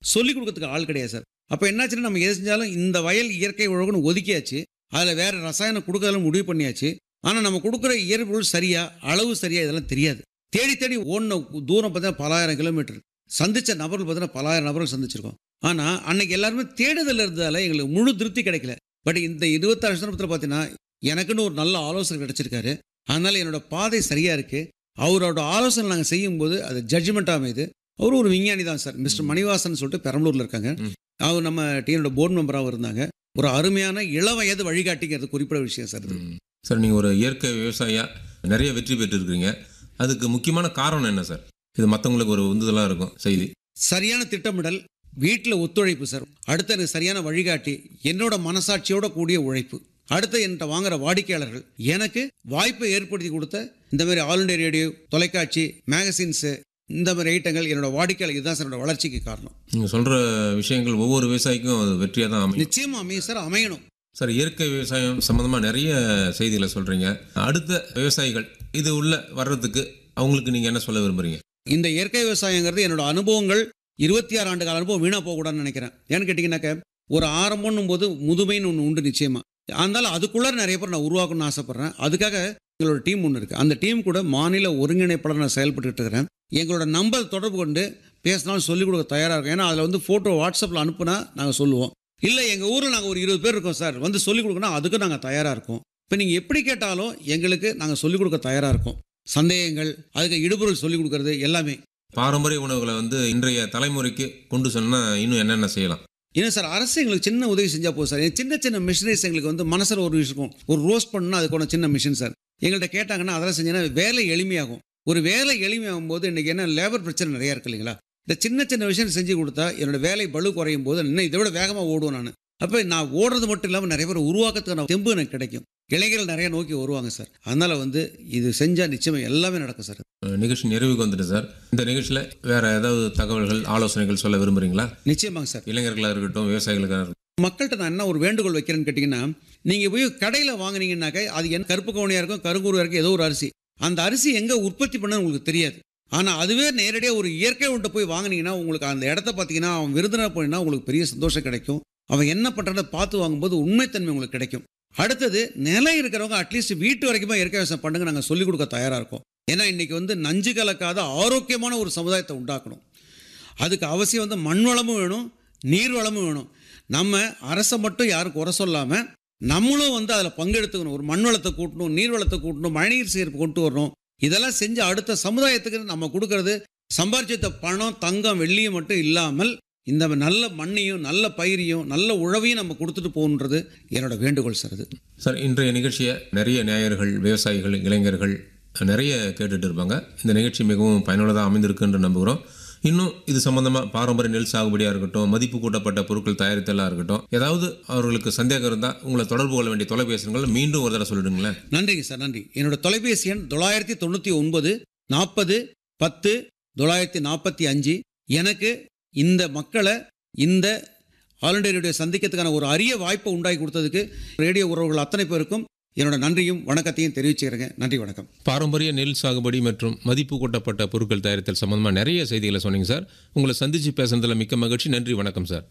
சொல்லிக் கொடுக்கறதுக்கு ஆள் கிடையாது சார் அப்போ என்னாச்சுன்னா நம்ம எது செஞ்சாலும் இந்த வயல் இயற்கை உழவுன்னு ஒதுக்கியாச்சு அதில் வேற ரசாயனம் கொடுக்கறதுல முடிவு பண்ணியாச்சு ஆனால் நம்ம கொடுக்குற இயற்பொருள் சரியா அளவு சரியா இதெல்லாம் தெரியாது தேடி தேடி ஓடின தூரம் பார்த்தீங்கன்னா பலாயிரம் கிலோமீட்டர் சந்திச்ச நபர்கள் பார்த்தீங்கன்னா பலாயிரம் நபர்கள் சந்திச்சிருக்கோம் ஆனால் அன்னைக்கு எல்லாருமே தேடுதல் இருந்ததால எங்களுக்கு முழு திருப்தி கிடைக்கல பட் இந்த இருபத்தாறு சந்தர்ப்பத்தில் பார்த்தீங்கன்னா எனக்குன்னு ஒரு நல்ல ஆலோசனை கிடைச்சிருக்காரு அதனால என்னோட பாதை சரியா இருக்கு அவரோட ஆலோசனை நாங்கள் செய்யும்போது அது ஜட்ஜ்மெண்ட் அமைது அவர் ஒரு விஞ்ஞானி தான் சார் மிஸ்டர் மணிவாசன் சொல்லிட்டு பெரம்பலூர்ல இருக்காங்க ம். அவர் நம்ம டீனோட போர்டு மெம்பராகவும் இருந்தாங்க ஒரு அருமையான இளவயது வழிகாட்டிங்கிறது குறிப்பிட விஷயம் சார் இது ம். சார் நீங்கள் ஒரு இயற்கை விவசாயியா நிறைய வெற்றி பெற்றிருக்கிறீங்க அதுக்கு முக்கியமான காரணம் என்ன சார் இது மற்றவங்களுக்கு ஒரு உந்துதலாக இருக்கும் செய்தி சரியான திட்டமிடல் வீட்டில் ஒத்துழைப்பு சார் அடுத்து எனக்கு சரியான வழிகாட்டி என்னோட மனசாட்சியோட கூடிய உழைப்பு அடுத்து என்கிட்ட வாங்குற வாடிக்கையாளர்கள் எனக்கு வாய்ப்பை ஏற்படுத்தி கொடுத்த இந்த மாதிரி ஆல் இண்டியா ரேடியோ தொலைக்காட்சி மேகசின்ஸு இந்த மாதிரி ஐட்டங்கள் என்னோட வாடிக்கையாளர் இதுதான் சார் என்னோட வளர்ச்சிக்கு காரணம் நீங்கள் சொல்கிற விஷயங்கள் ஒவ்வொரு விவசாயிக்கும் அது வெற்றியாக தான் அமையும் நிச்சயமா அமையும் சார் அமையணும் சார் இயற்கை விவசாயம் சம்மந்தமாக நிறைய செய்திகளை சொல்கிறீங்க அடுத்த விவசாயிகள் இது உள்ள வர்றதுக்கு அவங்களுக்கு நீங்கள் என்ன சொல்ல விரும்புறீங்க இந்த இயற்கை விவசாயங்கிறது என்னோட அனுபவங்கள் இருபத்தி ஆறு ஆண்டு கால அனுபவம் வீணாக போகக்கூடாதுன்னு நினைக்கிறேன் ஏன்னு கேட்டிங்கன்னாக்க ஒரு ஆரம்பம்னும் போது முதுமைன்னு ஒன்று உண்டு நிச்சயமா அதனால அதுக்குள்ளார நிறைய பேர் நான் உருவாக்கணும்னு ஆசைப்பட்றேன் அதுக்காக எங்களோட டீம் ஒன்று இருக்குது அந்த டீம் கூட மாநில ஒருங்கிணைப்பாளர் நான் செயல்பட்டுட்டு இருக்கிறேன் எங்களோட நம்பர் தொடர்பு கொண்டு பேசினாலும் சொல்லிக் கொடுக்க தயாராக இருக்கும் ஏன்னா அதில் வந்து ஃபோட்டோ வாட்ஸ்அப்பில் அனுப்புனா நாங்கள் சொல்லுவோம் இல்லை எங்கள் ஊரில் நாங்கள் ஒரு இருபது பேர் இருக்கோம் சார் வந்து சொல்லிக் கொடுக்கணும் அதுக்கும் நாங்கள் தயாராக இருக்கோம் இப்போ நீங்கள் எப்படி கேட்டாலும் எங்களுக்கு நாங்கள் சொல்லிக் கொடுக்க தயாராக இருக்கோம் சந்தேகங்கள் அதுக்கு இடுபொருள் சொல்லிக் கொடுக்கறது எல்லாமே பாரம்பரிய உணவுகளை வந்து இன்றைய தலைமுறைக்கு கொண்டு சொன்னால் இன்னும் என்னென்ன செய்யலாம் ஏன்னா சார் அரசு எங்களுக்கு சின்ன உதவி செஞ்சால் போதும் சார் சின்ன சின்ன மிஷினரிஸ் எங்களுக்கு வந்து மனசில் ஒரு விஷயம் இருக்கும் ஒரு ரோஸ்ட் பண்ணணும்னா அதுக்கான சின்ன மிஷின் சார் எங்கள்கிட்ட கேட்டாங்கன்னா அதெல்லாம் செஞ்சீங்கன்னா வேலை எளிமையாகும் ஒரு வேலை எளிமையாகும் போது இன்றைக்கி என்ன லேபர் பிரச்சனை நிறையா இருக்கு இல்லைங்களா இந்த சின்ன சின்ன விஷயம் செஞ்சு கொடுத்தா என்னோட வேலை பளு குறையும் போது இன்னும் இதை விட வேகமாக ஓடுவேன் நான் அப்போ நான் ஓடுறது மட்டும் இல்லாமல் நிறைய பேர் உருவாக்கத்துக்கான தெம்பு எனக்கு கிடைக்கும் இளைஞர்கள் நிறைய நோக்கி வருவாங்க சார் அதனால் வந்து இது செஞ்சால் நிச்சயமாக எல்லாமே நடக்கும் சார் அஹ் நிகழ்ச்சி நிறைவுக்கு வந்துட்டு சார் இந்த நிகழ்ச்சியில் வேற ஏதாவது தகவல்கள் ஆலோசனைகள் சொல்ல விரும்புறீங்களா நிச்சயமாங்க சார் இளைஞர்களாக இருக்கட்டும் விவசாயிகளுக்காக இருக்கட்டும் மக்கள்கிட்ட நான் என்ன ஒரு வேண்டுகோள் வைக்கிறேன்னு கேட்டிங்கன்னா நீங்கள் போய் கடையில் வாங்குனீங்கன்னாக்க அது என்ன கருப்பு கவுனியாக இருக்கும் கருங்கூருவாக இருக்கும் ஏதோ ஒரு அரிசி அந்த அரிசி எங்கே உற்பத்தி பண்ண உங்களுக்கு தெரியாது ஆனால் அதுவே நேரடியாக ஒரு இயற்கை உண்ட போய் வாங்குனீங்கன்னா உங்களுக்கு அந்த இடத்த பார்த்தீங்கன்னா அவன் விருந்தினர் போனீங்கன்னா உங்களுக்கு பெரிய சந்தோஷம் கிடைக்கும் அவன் என்ன பண்ணுறத பார்த்து வாங்கும்போது உண்மைத்தன்மை உங்களுக்கு கிடைக்கும் அடுத்தது நிலம் இருக்கிறவங்க அட்லீஸ்ட் வீட்டு வரைக்குமே இயற்கை விவசாயம் பண்ணுங்க நாங்கள் சொல்லிக் கொடுக்க தயாராக இருக்கோம் ஏன்னா இன்னைக்கு வந்து நஞ்சு கலக்காத ஆரோக்கியமான ஒரு சமுதாயத்தை உண்டாக்கணும் அதுக்கு அவசியம் வந்து மண் வளமும் வேணும் நீர் வளமும் வேணும் நம்ம அரசை மட்டும் யாரும் குறை சொல்லாமல் நம்மளும் வந்து அதில் பங்கெடுத்துக்கணும் ஒரு மண் வளத்தை கூட்டணும் நீர் வளத்தை கூட்டணும் மழைநீர் சேர்ப்பு கொண்டு வரணும் இதெல்லாம் செஞ்சு அடுத்த சமுதாயத்துக்கு நம்ம கொடுக்கறது சம்பாரிச்ச பணம் தங்கம் வெள்ளியும் மட்டும் இல்லாமல் இந்த நல்ல மண்ணையும் நல்ல பயிரையும் நல்ல உழவையும் நம்ம கொடுத்துட்டு போகணுன்றது என்னோட வேண்டுகோள் சார் அது சார் இன்றைய நிகழ்ச்சியை நிறைய நேயர்கள் விவசாயிகள் இளைஞர்கள் நிறைய கேட்டுட்டு இருப்பாங்க இந்த நிகழ்ச்சி மிகவும் பயனுள்ளதாக அமைந்திருக்குன்னு நம்புகிறோம் இன்னும் இது சம்பந்தமாக பாரம்பரிய நெல் சாகுபடியாக இருக்கட்டும் மதிப்பு கூட்டப்பட்ட பொருட்கள் தயாரித்தலாக இருக்கட்டும் ஏதாவது அவர்களுக்கு சந்தேகம் இருந்தால் உங்களை தொடர்பு கொள்ள வேண்டிய தொலைபேசிகள் மீண்டும் ஒரு தடவை சொல்லிடுங்களேன் நன்றிங்க சார் நன்றி என்னோட தொலைபேசி எண் தொள்ளாயிரத்தி தொண்ணூற்றி ஒன்பது நாற்பது பத்து தொள்ளாயிரத்தி நாற்பத்தி அஞ்சு எனக்கு இந்த மக்களை இந்த ஆல் இண்டியா ரேடியோ சந்திக்கிறதுக்கான ஒரு அரிய வாய்ப்பை உண்டாக்கி கொடுத்ததுக்கு ரேடியோ உறவுகள் அத்தனை பேருக்கும் என்னோட நன்றியும் வணக்கத்தையும் தெரிவிச்சுக்கிறேங்க நன்றி வணக்கம் பாரம்பரிய நெல் சாகுபடி மற்றும் மதிப்பு கூட்டப்பட்ட பொருட்கள் தயாரித்தல் சம்பந்தமாக நிறைய செய்திகளை சொன்னீங்க சார் உங்களை சந்திச்சு பேசுனதுல மிக்க மகிழ்ச்சி நன்றி வணக்கம் சார்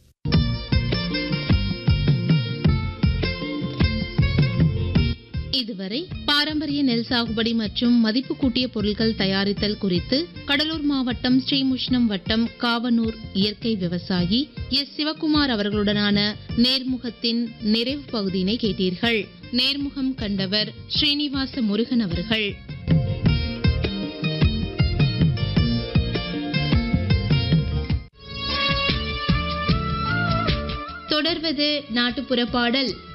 இதுவரை பாரம்பரிய நெல் சாகுபடி மற்றும் மதிப்பு கூட்டிய பொருட்கள் தயாரித்தல் குறித்து கடலூர் மாவட்டம் ஸ்ரீமுஷ்ணம் வட்டம் காவனூர் இயற்கை விவசாயி எஸ் சிவகுமார் அவர்களுடனான நேர்முகத்தின் நிறைவு பகுதியினை கேட்டீர்கள் நேர்முகம் கண்டவர் ஸ்ரீனிவாச முருகன் அவர்கள் தொடர்வது நாட்டுப்புற பாடல்